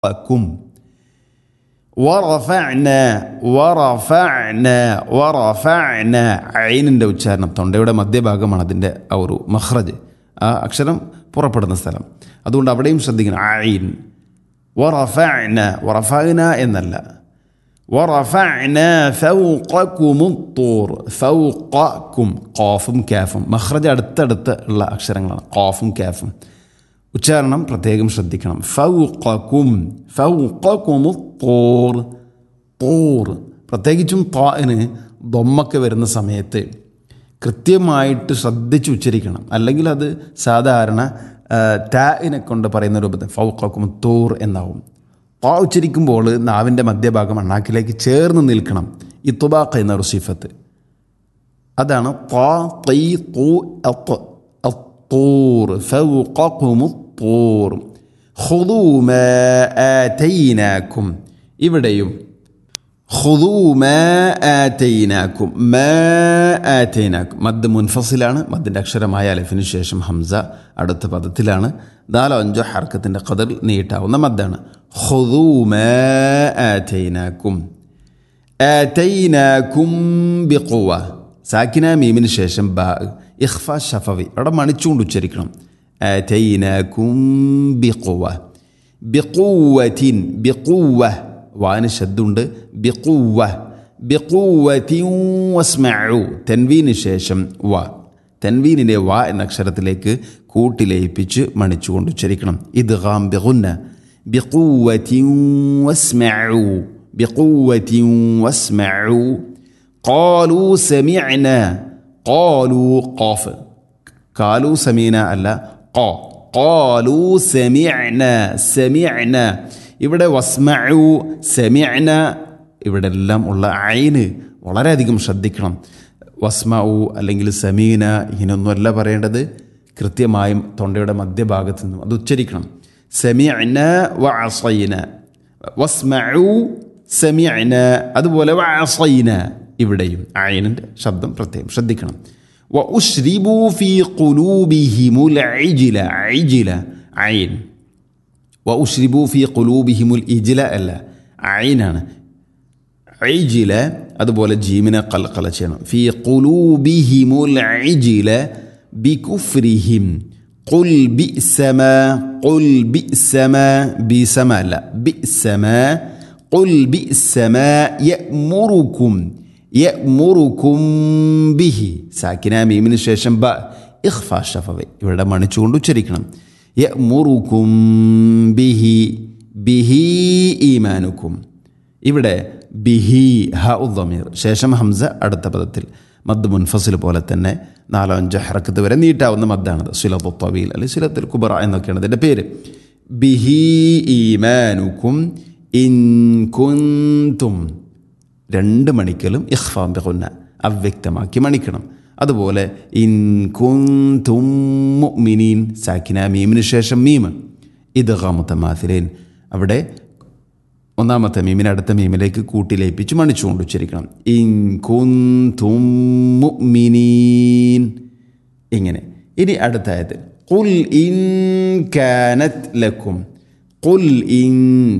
ക്കും വറഫഅന വറഫഅന വറഫഅന ഐനിൻ്റെ ഉച്ചാരണം തൊണ്ടയുടെ മധ്യഭാഗമാണ് അതിൻ്റെ ആ ഒരു മഹ്റജ് ആ അക്ഷരം പുറപ്പെടുന്ന സ്ഥലം അതുകൊണ്ട് അവിടെയും ശ്രദ്ധിക്കണം ഐൻ വറഫഅന വറഫഅന എന്നല്ല വറഫഅന ഫൗഖകും الطور ഫൗഖകും ഖാഫും കാഫും മഖ്റജ് അടുത്തടുത്ത് ഉള്ള അക്ഷരങ്ങളാണ് ഖാഫും കാഫും ഉച്ചാരണം പ്രത്യേകം ശ്രദ്ധിക്കണം ഫൗഖകും ഫൗഖകും الطور طور പ്രത്യേകിച്ചും താന് ദൊമ്മൊക്കെ വരുന്ന സമയത്ത് കൃത്യമായിട്ട് ശ്രദ്ധിച്ച് ഉച്ചരിക്കണം അല്ലെങ്കിൽ അത് സാധാരണ ടാഇനെ കൊണ്ട് പറയുന്ന രൂപത്തിൽ ഫൗഖക്കും തോർ എന്നാവും താ ഉച്ചരിക്കുമ്പോൾ നാവിൻ്റെ മധ്യഭാഗം അണ്ണാക്കിലേക്ക് ചേർന്ന് നിൽക്കണം ഇത്തുബാഖ എന്ന ഒരു സിഫത്ത് അതാണ് താ തൈ തൂ അത്ത് الطور فوقكم الطور خذوا ما آتيناكم ഇവിടെയും خذوا ما آتيناكم ما آتيناكم മദ് മുൻഫസിലാണ് മദ്ദിൻ്റെ അക്ഷരമായ അലഫിന് ശേഷം ഹംസ അടുത്ത പദത്തിലാണ് നാലോ അഞ്ചോ ഹർക്കത്തിൻ്റെ കതിർ നീട്ടാവുന്ന മദ്ദാണ് خذوا ما آتيناكم آتيناكم بقوة സാക്കിന മീമിന് ശേഷം ബ ഇഖ്ഫ ഷഫവി അവിടെ മണിച്ചുകൊണ്ട് ഉച്ചരിക്കണം ആറ്റൈനാക്കും ബിഖുവ ബിഖുവത്തിൻ ബിഖുവ വാന് ശബ്ദുണ്ട് ബിഖുവ ബിഖുവത്തിൻ വസ്മഉ തൻവീന് ശേഷം വ തൻവീനിലെ വ എന്ന അക്ഷരത്തിലേക്ക് കൂട്ടിലയിപ്പിച്ച് മണിച്ചുകൊണ്ട് ഉച്ചരിക്കണം ഇദ്ഗാം ബിഗുന്ന ബിഖുവത്തിൻ വസ്മഉ ബിഖുവത്തിൻ വസ്മഉ قالوا سمعنا قالوا قاف قالوا سمينا അല്ല قا قالوا سمعنا سمعنا ഇവിടെ വസ്മഉ സെമിഅന ഇവിടെ എല്ലാം ഉള്ള ഐന് വളരെയധികം ശ്രദ്ധിക്കണം വസ്മഉ അല്ലെങ്കിൽ സമീന ഇങ്ങനെയൊന്നുമല്ല പറയേണ്ടത് കൃത്യമായും തൊണ്ടയുടെ മധ്യഭാഗത്ത് നിന്നും അത് ഉച്ചരിക്കണം സെമിഅന വ അസൈന വസ്മഉ സെമിഅന അതുപോലെ വ അസൈന ഇവിടെയും അയനിൻ്റെ ശബ്ദം പ്രത്യേകം ശ്രദ്ധിക്കണം വ ഉഷ്രിബു ഫി ഖുലൂബിഹിമുൽ ഐജില ഐജില അയിൻ വ ഉഷ്രിബു ഫി ഖുലൂബിഹിമുൽ ഇജില അല്ല അയിനാണ് ഐജില അതുപോലെ ജീമിനെ കൽക്കല ചെയ്യണം ഫി ഖുലൂബിഹിമുൽ ഐജില ബികുഫ്രിഹിം قل بئس ما قل بئس ما بئس ما لا بئس ما قل بئس ما يأمركم യമുറുക്കും ബിഹി സാക്കിന മീമിന് ശേഷം ബ ഇഖ്ഫ ഷഫവെ ഇവിടെ മണിച്ചുകൊണ്ട് ഉച്ചരിക്കണം യമുറുക്കും ബിഹി ബിഹി ഈമാനുക്കും ഇവിടെ ബിഹി ഹ ഉദ്ദമീർ ശേഷം ഹംസ അടുത്ത പദത്തിൽ മദ് മുൻഫസിൽ പോലെ തന്നെ നാലോ അഞ്ചോ ഹറക്കത്ത് വരെ നീട്ടാവുന്ന മദ്ദാണത് സുലത്തു തവീൽ അല്ലെങ്കിൽ സുലത്തുൽ കുബറ എന്നൊക്കെയാണ് ഇതിൻ്റെ പേര് ബിഹി ഈമാനുക്കും ഇൻ കുന്തും രണ്ട് മണിക്കലും ഇഖ്ഫാം ബിഗുന്ന അവ്യക്തമാക്കി മണിക്കണം അതുപോലെ ഇൻ കുന്തും മുഅ്മിനീൻ സാക്കിന മീമിന് ശേഷം മീമ് ഇത് ഗാമുത്തമാഥിലേൻ അവിടെ ഒന്നാമത്തെ മീമിനെ അടുത്ത മീമിലേക്ക് കൂട്ടിലേപ്പിച്ച് മണിച്ചുകൊണ്ട് ഉച്ചരിക്കണം ഇൻ കുന്തും മുഅ്മിനീൻ ഇങ്ങനെ ഇനി അടുത്ത ആയത് ഖുൽ ഇൻ കാനത് ലക്കും ഖുൽ ഇൻ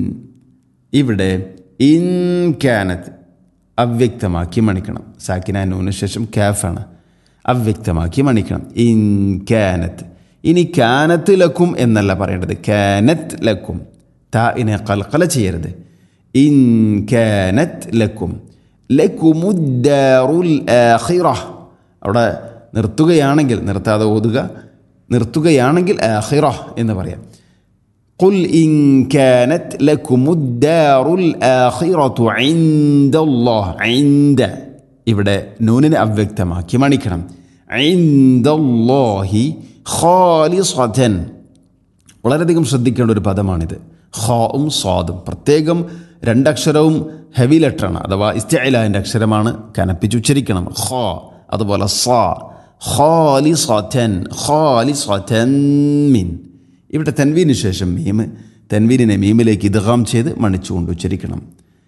ഇവിടെ ഇൻ കാനത്ത് അവ്യക്തമാക്കി മണിക്കണം സാക്കിന നൂന് ശേഷം കാഫാണ് അവ്യക്തമാക്കി മണിക്കണം ഇൻ കാനത്ത് ഇനി കാനത്ത് ലക്കും എന്നല്ല പറയേണ്ടത് കാനത്ത് ലക്കും താ ഇനെ കൽക്കല ചെയ്യരുത് ഇൻ കാനത്ത് ലക്കും ലക്കുമുദ്ദാറുൽ ആഖിറ അവിടെ നിർത്തുകയാണെങ്കിൽ നിർത്താതെ ഓതുക നിർത്തുകയാണെങ്കിൽ ആഖിറ എന്ന് പറയാം قل إن كانت لكم الدار الآخرة عند الله عند ഇവിടെ നൂനിനെ അവ്യക്തമാക്കി മണിക്കണം ഐന്ദല്ലാഹി ഖാലിസതൻ വളരെയധികം ശ്രദ്ധിക്കേണ്ട ഒരു പദമാണിത് ഖാവും സ്വാദും പ്രത്യേകം രണ്ടക്ഷരവും ഹെവി ലെറ്ററാണ് അഥവാ ഇസ്തഇലാൻ്റെ അക്ഷരമാണ് കനപ്പിച്ച് ഉച്ചരിക്കണം ഖാ അതുപോലെ സാ ഖാലിസതൻ ഖാലിസതൻ മിൻ ഇവിടെ തൻവീന് ശേഷം മീമ് തൻവീനിനെ മീമിലേക്ക് ഇദ്ഗാം ചെയ്ത് മണിച്ചുകൊണ്ട് ഉച്ചരിക്കണം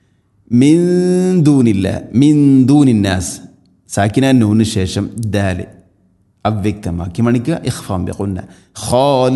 മിന്ദൂനില്ല മിന്ദൂനിന്നാസ് സാക്കിന നൂന് ശേഷം ദാല് അവ്യക്തമാക്കി മണിക്കുക ഇഖ്ഫാം ബിഖുന്ന ഖാലി